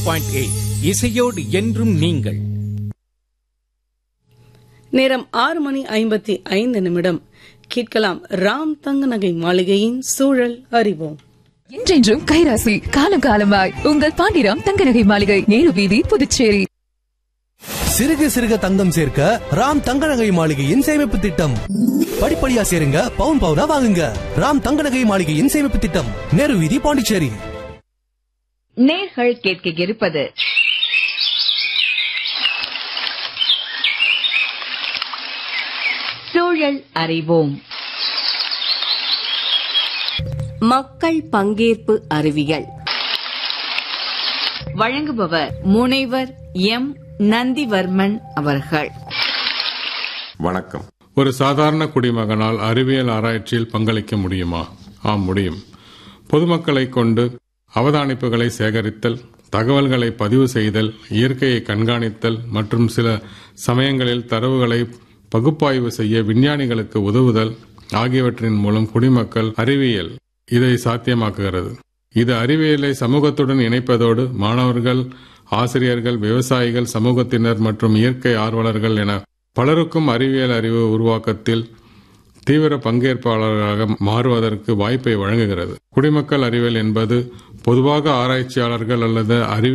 point eight இசையோடு என்றும் நீங்கள் நேரம் ஆறு மணி ஐம்பத்தி ஐந்து நிமிடம் கேட்கலாம் ராம் தங்க நகை மாளிகையின் சூழல் அறிவோம் என்றென்றும் கைராசி காலம் காலமாய் உங்கள் பாண்டிராம் தங்க நகை மாளிகை நேரு வீதி புதுச்சேரி சிறுக சிறுக தங்கம் சேர்க்க ராம் தங்க நகை மாளிகையின் சேமிப்பு திட்டம் படிப்படியா சேருங்க பவுன் பவுனா வாங்குங்க ராம் தங்க நகை மாளிகையின் சேமிப்பு திட்டம் நேரு வீதி பாண்டிச்சேரி நேர்கள் கேட்க இருப்பது சூழல் அறிவோம் மக்கள் பங்கேற்பு அறிவியல் வழங்குபவர் முனைவர் எம் நந்திவர்மன் அவர்கள் வணக்கம் ஒரு சாதாரண குடிமகனால் அறிவியல் ஆராய்ச்சியில் பங்களிக்க முடியுமா ஆம் முடியும் பொதுமக்களை கொண்டு அவதானிப்புகளை சேகரித்தல் தகவல்களை பதிவு செய்தல் இயற்கையை கண்காணித்தல் மற்றும் சில சமயங்களில் தரவுகளை பகுப்பாய்வு செய்ய விஞ்ஞானிகளுக்கு உதவுதல் ஆகியவற்றின் மூலம் குடிமக்கள் அறிவியல் இதை சாத்தியமாக்குகிறது இது அறிவியலை சமூகத்துடன் இணைப்பதோடு மாணவர்கள் ஆசிரியர்கள் விவசாயிகள் சமூகத்தினர் மற்றும் இயற்கை ஆர்வலர்கள் என பலருக்கும் அறிவியல் அறிவு உருவாக்கத்தில் தீவிர பங்கேற்பாளர்களாக மாறுவதற்கு வாய்ப்பை வழங்குகிறது குடிமக்கள் அறிவியல் என்பது பொதுவாக ஆராய்ச்சியாளர்கள் அல்லது அறிவியல்